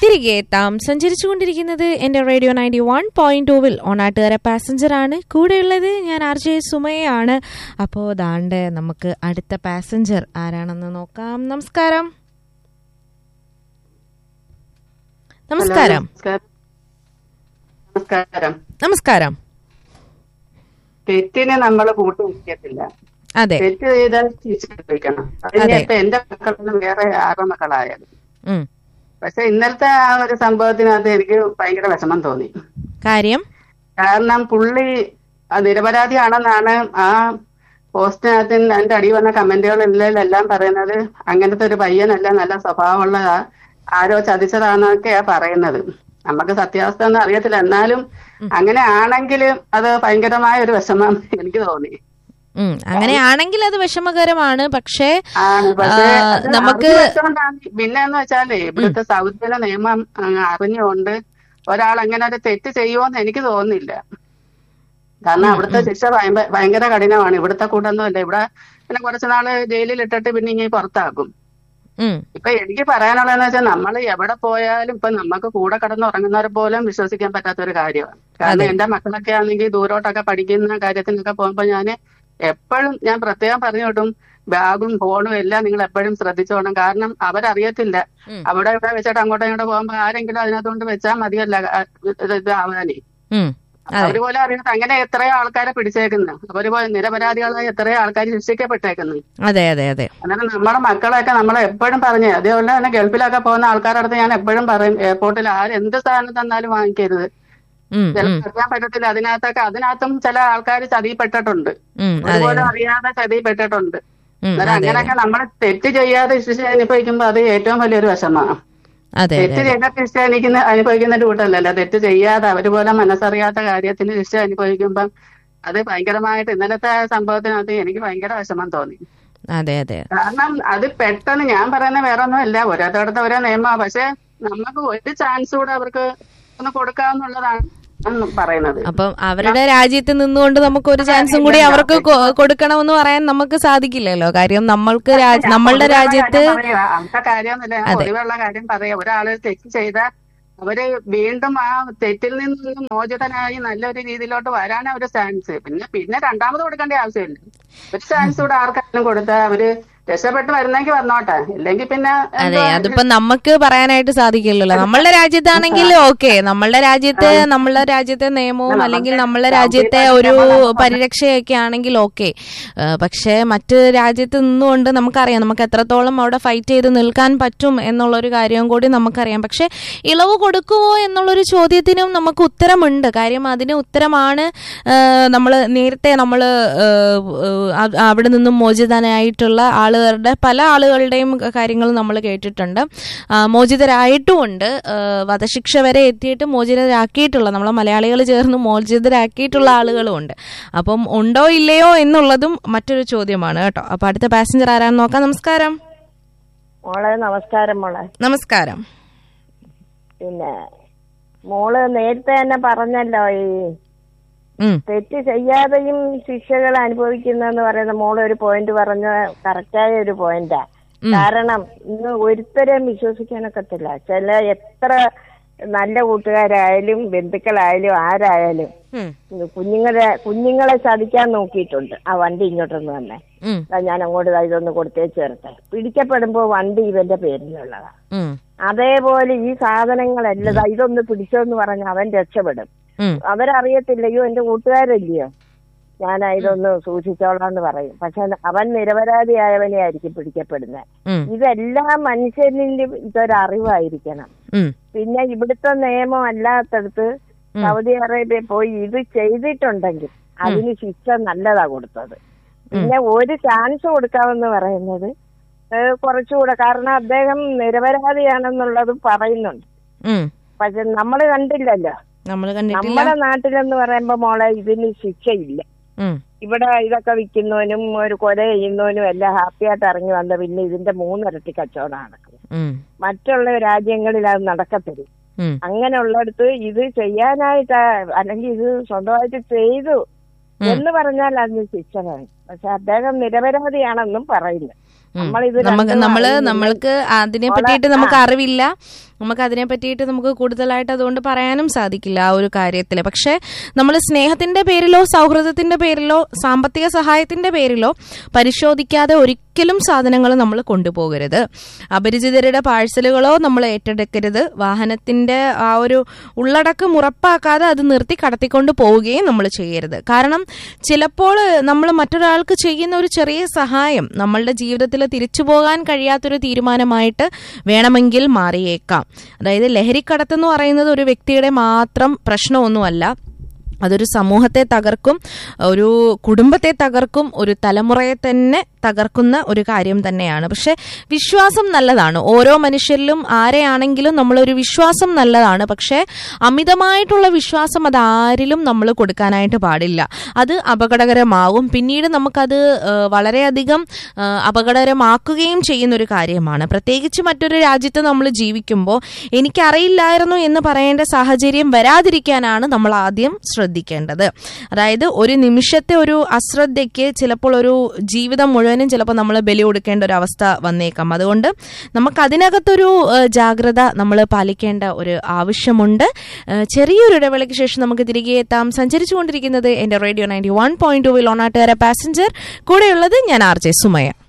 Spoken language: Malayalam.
തിരികെ എത്താം സഞ്ചരിച്ചുകൊണ്ടിരിക്കുന്നത് എന്റെ റേഡിയോ നയൻറ്റി വൺ പോയിന്റ് ടൂവിൽ ഓണാട്ടുകാര പാസഞ്ചർ ആണ് കൂടെയുള്ളത് ഞാൻ ആർ ജെ സുമയാണ് അപ്പോൾ ദാണ്ട് നമുക്ക് അടുത്ത പാസഞ്ചർ ആരാണെന്ന് നോക്കാം നമസ്കാരം നമസ്കാരം നമസ്കാരം നമസ്കാരം നമസ്കാരം തെറ്റിനെ നമ്മൾ കൂട്ടി നിൽക്കത്തില്ല അതെ തെറ്റ് ചെയ്താൽ തിരിച്ചു ചോദിക്കണം അതിന് അതെ. ഇപ്പൊ എന്റെ മക്കളൊന്നും വേറെ ആറ് മക്കളായാലും ഉം. പക്ഷെ ഇന്നലത്തെ ആ ഒരു സംഭവത്തിനകത്ത് എനിക്ക് ഭയങ്കര വിഷമം തോന്നി കാര്യം കാരണം പുള്ളി ആ നിരപരാധിയാണെന്നാണ് ആ പോസ്റ്റിനകത്ത് എന്റെ അടി വന്ന കമന്റുകളിലെല്ലാം പറയുന്നത് അങ്ങനത്തെ ഒരു പയ്യനല്ല നല്ല സ്വഭാവമുള്ള ആ- ആരോ ചതിച്ചതാണെന്നൊക്കെയാ പറയുന്നത് നമുക്ക് സത്യാവസ്ഥ ഒന്നും അറിയത്തില്ല എന്നാലും അങ്ങനെ ആണെങ്കിൽ അത് ഭയങ്കരമായ ഒരു വിഷമം എനിക്ക് തോന്നി ഉം. അങ്ങനെയാണെങ്കിൽ അത് വിഷമകരമാണ് പക്ഷേ ആണ് പക്ഷേ ആ, അത് നമുക്ക് അറിഞ്ഞു വെച്ചോണ്ടാണ്. പിന്നെ എന്ന് വെച്ചാലേ ഇവിടുത്തെ സൗദിയിലെ നിയമം അങ്ങ് അറിഞ്ഞുകൊണ്ട് ഒരാൾ അങ്ങനെ ഒരു തെറ്റ് ചെയ്യുമോന്ന് എനിക്ക് തോന്നുന്നില്ല കാരണം അവിടുത്തെ ശിക്ഷ ഭയങ്ക- ഭയങ്കര കഠിനമാണ് ഇവിടുത്തെ കൂട്ടൊന്നുമല്ല ഇവിടെ പിന്നെ കുറച്ചു നാള് ജയിലിൽ ഇട്ടിട്ട് പിന്നെ ഇങ്ങനെ പുറത്താക്കും ഉം. ഇപ്പൊ എനിക്ക് പറയാനുള്ളതെന്ന് വെച്ചാൽ നമ്മൾ എവിടെ പോയാലും ഇപ്പൊ നമുക്ക് കൂടെ കിടന്ന് ഉറങ്ങുന്നവരെ പോലും വിശ്വസിക്കാൻ പറ്റാത്ത ഒരു കാര്യമാണ് കാരണം എന്റെ മക്കളൊക്കെ ആണെങ്കിൽ ദൂരോട്ടൊക്കെ പഠിക്കുന്ന കാര്യത്തിനൊക്കെ പോകുമ്പോ ഞാൻ എപ്പോഴും ഞാൻ പ്രത്യേകം പറഞ്ഞു വിട്ടും ബാഗും ഫോണും എല്ലാം നിങ്ങൾ എപ്പോഴും ശ്രദ്ധിച്ചോണം കാരണം അവരറിയത്തില്ല ഉം. അവിടെ ഇവിടെ വെച്ചിട്ട് അങ്ങോട്ടും ഇങ്ങോട്ടും പോകുമ്പോ ആരെങ്കിലും അതിനകത്തോണ്ട് വെച്ചാൽ മതിയല്ല ആ, ഇത് ഇത് ആവാനേ ഉം. അതെ അവര് പോലും അറിയാത്ത അങ്ങനെ എത്രയോ ആൾക്കാരെ പിടിച്ചേക്കുന്നു അവര് പോലെ നിരപരാധികളായ എത്രയോ ആൾക്കാർ ശിക്ഷിക്കപ്പെട്ടേക്കുന്നു അതെ അതെ അതെ അങ്ങനെ നമ്മുടെ മക്കളെയൊക്കെ നമ്മൾ എപ്പോഴും പറഞ്ഞു അതേപോലെ തന്നെ ഗൾഫിലൊക്കെ പോകുന്ന ആൾക്കാരുടെ അടുത്ത് ഞാൻ എപ്പോഴും പറയും എയർപോർട്ടിൽ ആര് എന്ത് സാധനം തന്നാലും വാങ്ങിക്കരുത് ഉം. ഉം. ചിലപ്പോൾ അറിയാൻ പറ്റത്തില്ല അതിനകത്തൊക്കെ അതിനകത്തും ചില ആൾക്കാർ ചതിപ്പെട്ടിട്ടുണ്ട് ഉം. അതെ അതുപോലെ അറിയാതെ ചതിപ്പെട്ടിട്ടുണ്ട് ഉം. അന്നേരം അതെ അങ്ങനെയൊക്കെ നമ്മൾ തെറ്റ് ചെയ്യാതെ ശിക്ഷ അനുഭവിക്കുമ്പോൾ അത് ഏറ്റവും വലിയൊരു വിഷമമാണ് അതെ തെറ്റ് അതെ ചെയ്ത ശിക്ഷ അനുഭവിക്കുന്ന അനുഭവിക്കുന്ന കൂട്ടല്ലല്ലോ തെറ്റ് ചെയ്യാതെ അവര് പോലെ മനസ്സറിയാത്ത കാര്യത്തിന് ശിക്ഷ അനുഭവിക്കുമ്പം അത് ഭയങ്കരമായിട്ട് ഇന്നലത്തെ സംഭവത്തിനകത്ത് എനിക്ക് ഭയങ്കര വിഷമം തോന്നി അതെ അതെ കാരണം അത് പെട്ടെന്ന് ഞാൻ പറയുന്ന വേറെ ഒന്നുമല്ല ഓരോരുത്തരുടെ ഓരോ നിയമമാണ് പക്ഷെ നമുക്ക് ഒരു ചാൻസ് കൂടെ അവർക്ക് ഒന്ന് കൊടുക്കാവുന്നുള്ളതാണ് ഞാൻ പറയുന്നത് അപ്പം അവരുടെ രാജ്യത്ത് നിന്നുകൊണ്ട് നമുക്ക് ഒരു ചാൻസും കൂടി അവർക്ക് കൊ- കൊടുക്കണമെന്ന് പറയാൻ നമുക്ക് സാധിക്കില്ലല്ലോ കാര്യം നമ്മൾക്ക് രാജ്- നമ്മളുടെ പൊതുവെയുള്ള രാജ്യത്ത് കാര്യം പറയാ. അന്നത്തെ കാര്യമൊന്നുമില്ല ഞാൻ പൊതുവെയുള്ള കാര്യം പറയാം ഒരാള് തെറ്റ് ചെയ്ത അവര് വീണ്ടും ആ തെറ്റിൽ നിന്നും മോചിതനായി നല്ലൊരു രീതിയിലോട്ട് വരാനാ ഒരു ചാൻസ് പിന്നെ പിന്നെ രണ്ടാമത് കൊടുക്കേണ്ട ആവശ്യമില്ല ഒരു ചാൻസ് കൂടെ ആർക്കായാലും കൊടുത്താൽ അവര് രക്ഷപ്പെട്ട് വരുന്നെങ്കിൽ വന്നോട്ടെ ഇല്ലെങ്കിൽ പിന്നെ അതെ എന്തുവാ? അതിപ്പോ നമുക്ക് പറയാനായിട്ട് സാധിക്കില്ലല്ലോ നമ്മളുടെ രാജ്യത്താണെങ്കിൽ ഓക്കെ നമ്മളുടെ രാജ്യത്ത് നമ്മളുടെ രാജ്യത്തെ നിയമവും അല്ലെങ്കിൽ നമ്മളുടെ രാജ്യത്തെ ഒരു പരിരക്ഷയൊക്കെ ആണെങ്കിൽ ഓക്കെ പക്ഷെ മറ്റ് രാജ്യത്ത് നിന്നുകൊണ്ട് നമുക്കറിയാം നമുക്ക് എത്രത്തോളം അവിടെ ഫൈറ്റ് ചെയ്ത് നിൽക്കാൻ പറ്റും എന്നുള്ളൊരു കാര്യവും കൂടി നമുക്കറിയാം പക്ഷെ ഇളവ് കൊടുക്കുമോ എന്നുള്ളൊരു ചോദ്യത്തിനും നമുക്ക് ഉത്തരമുണ്ട് കാര്യം അതിന് ഉത്തരമാണ് നമ്മൾ നേരത്തെ നമ്മൾ അവിടെ നിന്നും മോചിതനായിട്ടുള്ള ആളുകളുടെ പല ആളുകളുടെയും കാര്യങ്ങൾ നമ്മൾ കേട്ടിട്ടുണ്ട് ആ, മോചിതരായിട്ടുമുണ്ട് ആ, വധശിക്ഷ വരെ എത്തിയിട്ട് മോചിതരാക്കിയിട്ടുള്ള നമ്മളെ മലയാളികൾ ചേർന്ന് മോചിതരാക്കിയിട്ടുള്ള ആളുകളുമുണ്ട് അപ്പം ഉണ്ടോ ഇല്ലയോ എന്നുള്ളതും മറ്റൊരു ചോദ്യമാണ് കേട്ടോ അപ്പൊ അടുത്ത പാസഞ്ചർ ആരാന്ന് നോക്കാം നമസ്കാരം മോളെ നമസ്കാരം മോളെ നമസ്കാരം പിന്നെ മോള് നേരത്തെ തന്നെ പറഞ്ഞല്ലോ ഈ ഉം തെറ്റ് ചെയ്യാതെയും ശിക്ഷകൾ അനുഭവിക്കുന്നെന്ന് പറയുന്ന മോള് ഒരു പോയിന്റ് പറഞ്ഞ കറക്റ്റായ ഒരു പോയിന്റാ കാരണം ഇന്ന് ഒരുത്തരെയും വിശ്വസിക്കാനൊക്കത്തില്ല ചില എത്ര നല്ല കൂട്ടുകാരായാലും ബന്ധുക്കളായാലും ആരായാലും ഉം ഇത് കുഞ്ഞുങ്ങളെ കുഞ്ഞുങ്ങളെ ചതിക്കാൻ നോക്കിയിട്ടുണ്ട് ആ വണ്ടി ഇങ്ങോട്ടൊന്ന് തന്നെ ഉം ദാ ഞാൻ അങ്ങോട്ട് ദാ ഇതൊന്ന് കൊടുത്തേ ചേർത്തെ പിടിക്കപ്പെടുമ്പോ വണ്ടി ഇവന്റെ പേരിലുള്ളതാ ഉം അതേപോലെ ഈ സാധനങ്ങളെല്ലാം ദാ ഇതൊന്ന് പിടിച്ചോന്ന് പറഞ്ഞ അവൻ രക്ഷപ്പെടും ഉം അവരറിയത്തില്ലയോ എന്റെ കൂട്ടുകാരല്ലയോ ഞാൻ ഇതൊന്ന് സൂക്ഷിച്ചോളാന്ന് പറയും പക്ഷെ അവൻ നിരപരാധിയായവനെ ആയിരിക്കും പിടിക്കപ്പെടുന്നത് ഉം ഇതെല്ലാം മനുഷ്യനിൽ ഇതൊരറിവായിരിക്കണം ഉം പിന്നെ ഇവിടുത്തെ നിയമം അല്ലാത്തടത്ത് സൗദി അറേബ്യ പോയി ഇത് ചെയ്തിട്ടുണ്ടെങ്കിൽ അതിന് ശിക്ഷ നല്ലതാ കൊടുത്തത് പിന്നെ ഒരു ചാൻസ് കൊടുക്കാമെന്ന് പറയുന്നത് ഏഹ് കുറച്ചുകൂടെ കാരണം അദ്ദേഹം നിരപരാധിയാണെന്നുള്ളത് പറയുന്നുണ്ട് ഉം പക്ഷെ നമ്മൾ കണ്ടില്ലല്ലോ നമ്മൾ കണ്ടിട്ടില്ല നമ്മുടെ നാട്ടിലെന്ന് പറയുമ്പോ മോളെ ഇതിന് ശിക്ഷയില്ല ഉം ഇവിടെ ഇതൊക്കെ വിൽക്കുന്നവനും ഒരു കൊല ചെയ്യുന്നവനും എല്ലാം ഹാപ്പിയായിട്ട് ഇറങ്ങി വന്ന പിന്നെ ഇതിന്റെ മൂന്നിരട്ടി കച്ചവടം നടക്കുന്നത് ഉം മറ്റുള്ള രാജ്യങ്ങളിൽ അത് നടക്കത്തില്ല ഉം അങ്ങനെയുള്ളിടത്ത് ഇത് ചെയ്യാനായിട്ട് അല്ലെങ്കിൽ ഇത് സ്വന്തമായിട്ട് ചെയ്തു എന്ന് പറഞ്ഞാൽ അതിന് ശിക്ഷ വേണം പക്ഷെ അദ്ദേഹം നിരപരാധിയാണെന്നും പറയുന്നു നമ്മളിത് നമുക്ക് രണ്ടും നമ്മള് അറിയുന്നില്ല. നമ്മൾക്ക് അതിനെ പറ്റിയിട്ട് നമുക്ക് അറിവില്ല നമുക്ക് അതിനെ പറ്റിയിട്ട് നമുക്ക് കൂടുതലായിട്ട് അതുകൊണ്ട് പറയാനും സാധിക്കില്ല ആ ഒരു കാര്യത്തിൽ പക്ഷെ നമ്മൾ സ്നേഹത്തിന്റെ പേരിലോ സൗഹൃദത്തിന്റെ പേരിലോ സാമ്പത്തിക സഹായത്തിന്റെ പേരിലോ പരിശോധിക്കാതെ ഒരിക്കലും സാധനങ്ങൾ നമ്മൾ കൊണ്ടുപോകരുത് അപരിചിതരുടെ പാഴ്സലുകളോ നമ്മൾ ഏറ്റെടുക്കരുത് വാഹനത്തിന്റെ ആ ഒരു ഉള്ളടക്കം ഉറപ്പാക്കാതെ അത് നിർത്തി കടത്തിക്കൊണ്ട് പോവുകയും നമ്മൾ ചെയ്യരുത് കാരണം ചിലപ്പോൾ നമ്മൾ മറ്റൊരാൾക്ക് ചെയ്യുന്ന ഒരു ചെറിയ സഹായം നമ്മളുടെ ജീവിതത്തിൽ തിരിച്ചു പോകാൻ കഴിയാത്തൊരു തീരുമാനമായിട്ട് വേണമെങ്കിൽ മാറിയേക്കാം അതായത് ലഹരിക്കടത്ത് എന്ന് പറയുന്നത് ഒരു വ്യക്തിയുടെ മാത്രം പ്രശ്നമൊന്നുമല്ല അതൊരു സമൂഹത്തെ തകർക്കും ഒരു കുടുംബത്തെ തകർക്കും ഒരു തലമുറയെ തന്നെ തകർക്കുന്ന ഒരു കാര്യം തന്നെയാണ് പക്ഷെ വിശ്വാസം നല്ലതാണ് ഓരോ മനുഷ്യരിലും ആരെയാണെങ്കിലും നമ്മളൊരു വിശ്വാസം നല്ലതാണ് പക്ഷേ അമിതമായിട്ടുള്ള വിശ്വാസം അത് ആരിലും നമ്മൾ കൊടുക്കാനായിട്ട് പാടില്ല അത് അപകടകരമാവും പിന്നീട് നമുക്കത് ആ, വളരെയധികം ആ, അപകടകരമാക്കുകയും ചെയ്യുന്ന ഒരു കാര്യമാണ് പ്രത്യേകിച്ച് മറ്റൊരു രാജ്യത്ത് നമ്മൾ ജീവിക്കുമ്പോൾ എനിക്കറിയില്ലായിരുന്നു എന്ന് പറയേണ്ട സാഹചര്യം വരാതിരിക്കാനാണ് നമ്മൾ ആദ്യം ശ്രദ്ധിക്കേണ്ടത് അതായത് ഒരു നിമിഷത്തെ ഒരു അശ്രദ്ധയ്ക്ക് ചിലപ്പോൾ ഒരു ജീവിതം മുഴുവനും ചിലപ്പോൾ നമ്മൾ ബലി കൊടുക്കേണ്ട ഒരു അവസ്ഥ വന്നേക്കാം അതുകൊണ്ട് നമുക്ക് അതിനകത്തൊരു ഏഹ്, ജാഗ്രത നമ്മൾ പാലിക്കേണ്ട ഒരു ആവശ്യമുണ്ട് ഏഹ്, ചെറിയൊരു ഇടവേളയ്ക്ക് ശേഷം നമുക്ക് തിരികെ എത്താം സഞ്ചരിച്ചുകൊണ്ടിരിക്കുന്നത് എന്റെ radio ninety one point two വിൽ ഓണാട്ടുകാര പാസഞ്ചർ കൂടെയുള്ളത് ഞാൻ ആർ ജെ സുമയ